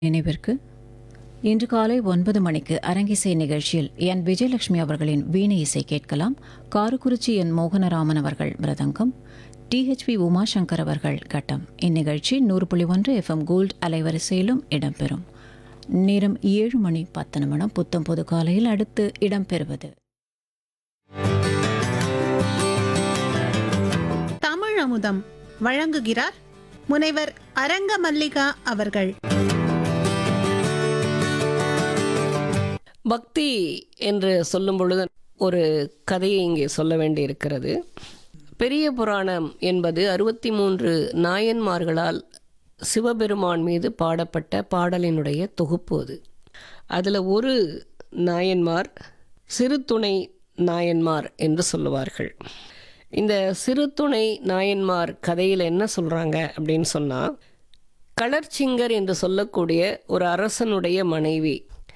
நினைவிற்கு இன்று காலை ஒன்பது மணிக்கு அரங்கிசை நிகழ்ச்சியில் என் விஜயலட்சுமி அவர்களின் வீணை இசை கேட்கலாம் காரக்குறிச்சி என் மோகனராமன் அவர்கள் மிருதங்கம் டிஹெச்பி உமாசங்கர் அவர்கள் கட்டம் இந்நிகழ்ச்சி நூறு புள்ளி ஒன்று எஃப்எம் கோல்ட் அலைவரிசையிலும் இடம்பெறும் நேரம் ஏழு மணி பத்து நிமிடம் புத்தம் பொது காலையில் அடுத்து இடம்பெறுவது தமிழ் அமுதம் வழங்குகிறார் முனைவர் அரங்க மல்லிகா அவர்கள் பக்தி என்று சொல்லும் பொழுது ஒரு கதையை இங்கே சொல்ல வேண்டியிருக்கிறது பெரிய புராணம் என்பது அறுபத்தி மூன்று நாயன்மார்களால் சிவபெருமான் மீது பாடப்பட்ட பாடலினுடைய தொகுப்பு அது அதில் ஒரு நாயன்மார் சிறுதுணை நாயன்மார் என்று சொல்லுவார்கள் இந்த சிறுதுணை நாயன்மார் கதையில் என்ன சொல்கிறாங்க அப்படின்னு சொன்னால் களர்ச்சிங்கர் என்று சொல்லக்கூடிய ஒரு அரசனுடைய மனைவி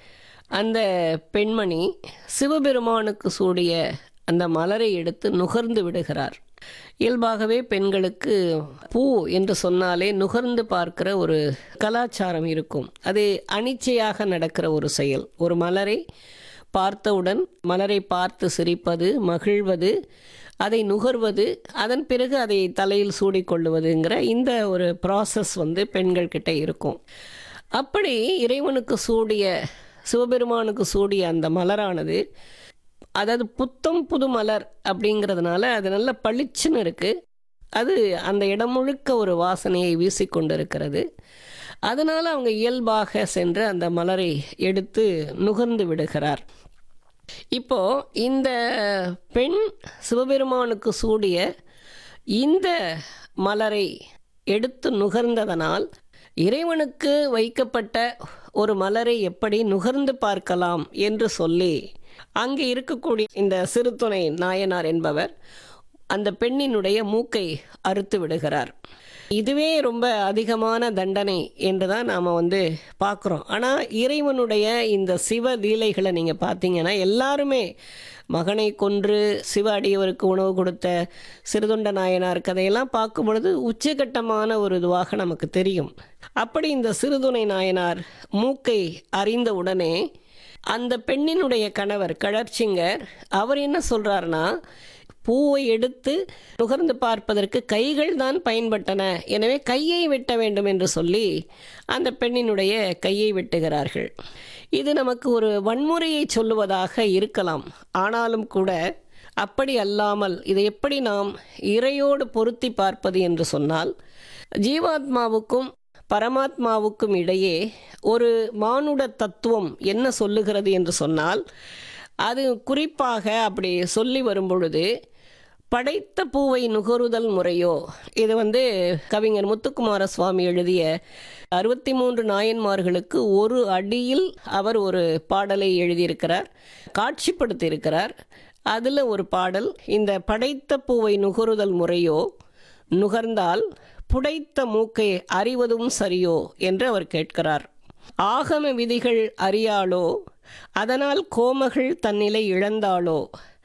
அந்த பெண்மணி சிவபெருமானுக்கு சூடிய அந்த மலரை எடுத்து நுகர்ந்து விடுகிறார் இயல்பாகவே பெண்களுக்கு பூ என்று சொன்னாலே நுகர்ந்து பார்க்கிற ஒரு கலாச்சாரம் இருக்கும் அது அனிச்சையாக நடக்கிற ஒரு செயல் ஒரு மலரை பார்த்தவுடன் மலரை பார்த்து சிரிப்பது மகிழ்வது அதை நுகர்வது அதன் பிறகு அதை தலையில் சூடிக்கொள்ளுவதுங்கிற இந்த ஒரு ப்ராசஸ் வந்து பெண்கள் கிட்ட இருக்கும் அப்படி இறைவனுக்கு சூடிய சிவபெருமானுக்கு சூடிய அந்த மலரானது அதாவது புத்தம் புது மலர் அப்படிங்கிறதுனால அது நல்ல பளிச்சுன்னு இருக்குது அது அந்த இடம் முழுக்க ஒரு வாசனையை வீசிக்கொண்டு இருக்கிறது அதனால் அவங்க இயல்பாக சென்று அந்த மலரை எடுத்து நுகர்ந்து விடுகிறார் இப்போ இந்த பெண் சிவபெருமானுக்கு சூடிய இந்த மலரை எடுத்து நுகர்ந்ததனால் இறைவனுக்கு வைக்கப்பட்ட ஒரு மலரை எப்படி நுகர்ந்து பார்க்கலாம் என்று சொல்லி அங்கே இருக்கக்கூடிய இந்த சிறுதுணை நாயனார் என்பவர் அந்த பெண்ணினுடைய மூக்கை அறுத்து விடுகிறார் இதுவே ரொம்ப அதிகமான தண்டனை என்று தான் நாம் வந்து பார்க்குறோம் ஆனால் இறைவனுடைய இந்த சிவ லீலைகளை நீங்கள் பார்த்தீங்கன்னா எல்லாருமே மகனை கொன்று சிவ அடியவருக்கு உணவு கொடுத்த சிறுதொண்ட நாயனார் கதையெல்லாம் பார்க்கும் பொழுது உச்சகட்டமான ஒரு இதுவாக நமக்கு தெரியும் அப்படி இந்த சிறுதுணை நாயனார் மூக்கை அறிந்த உடனே அந்த பெண்ணினுடைய கணவர் கழற்சிங்கர் அவர் என்ன சொல்றாருன்னா பூவை எடுத்து நுகர்ந்து பார்ப்பதற்கு கைகள் தான் பயன்பட்டன எனவே கையை வெட்ட வேண்டும் என்று சொல்லி அந்த பெண்ணினுடைய கையை வெட்டுகிறார்கள் இது நமக்கு ஒரு வன்முறையை சொல்லுவதாக இருக்கலாம் ஆனாலும் கூட அப்படி அல்லாமல் இதை எப்படி நாம் இறையோடு பொருத்தி பார்ப்பது என்று சொன்னால் ஜீவாத்மாவுக்கும் பரமாத்மாவுக்கும் இடையே ஒரு மானுட தத்துவம் என்ன சொல்லுகிறது என்று சொன்னால் அது குறிப்பாக அப்படி சொல்லி வரும் பொழுது படைத்த பூவை நுகருதல் முறையோ இது வந்து கவிஞர் முத்துக்குமார சுவாமி எழுதிய அறுபத்தி மூன்று நாயன்மார்களுக்கு ஒரு அடியில் அவர் ஒரு பாடலை எழுதியிருக்கிறார் காட்சிப்படுத்தியிருக்கிறார் அதில் ஒரு பாடல் இந்த படைத்த பூவை நுகருதல் முறையோ நுகர்ந்தால் புடைத்த மூக்கை அறிவதும் சரியோ என்று அவர் கேட்கிறார் ஆகம விதிகள் அறியாளோ அதனால் கோமகள் தன்னிலை இழந்தாளோ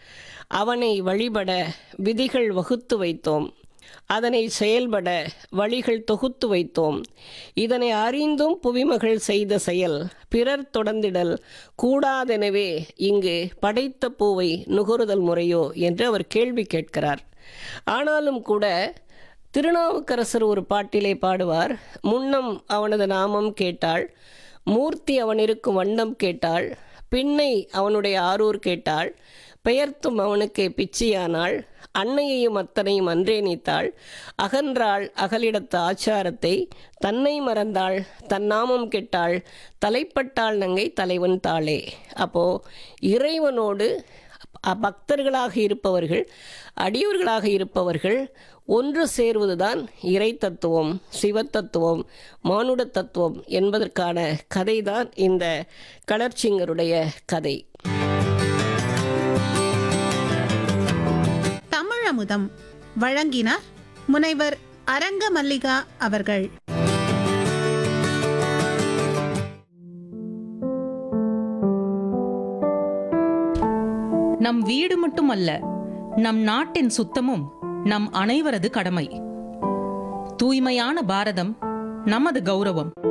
அவனை வழிபட விதிகள் வகுத்து வைத்தோம் அதனை செயல்பட வழிகள் தொகுத்து வைத்தோம் இதனை அறிந்தும் புவிமகள் செய்த செயல் பிறர் தொடர்ந்திடல் கூடாதெனவே இங்கு படைத்த பூவை நுகருதல் முறையோ என்று அவர் கேள்வி கேட்கிறார் ஆனாலும் கூட திருநாவுக்கரசர் ஒரு பாட்டிலே பாடுவார் முன்னம் அவனது நாமம் கேட்டாள் மூர்த்தி அவன் இருக்கும் வண்ணம் கேட்டாள் பின்னை அவனுடைய ஆரூர் கேட்டாள் பெயர்த்தும் அவனுக்கே பிச்சியானாள் அன்னையையும் அத்தனையும் அன்றே நீத்தாள் அகன்றாள் அகலிடத்த ஆச்சாரத்தை தன்னை மறந்தாள் தன் நாமம் கெட்டாள் தலைப்பட்டாள் நங்கை தலைவன் தாளே அப்போ இறைவனோடு பக்தர்களாக இருப்பவர்கள் அடியோர்களாக இருப்பவர்கள் ஒன்று சேர்வதுதான் இறை தத்துவம் சிவ தத்துவம் மானுட தத்துவம் என்பதற்கான கதைதான் இந்த களர்ச்சிங்கருடைய கதை தமிழ் அமுதம் வழங்கினார் முனைவர் அரங்க மல்லிகா அவர்கள் நம் வீடு மட்டுமல்ல நம் நாட்டின் சுத்தமும் நம் அனைவரது கடமை தூய்மையான பாரதம் நமது கௌரவம்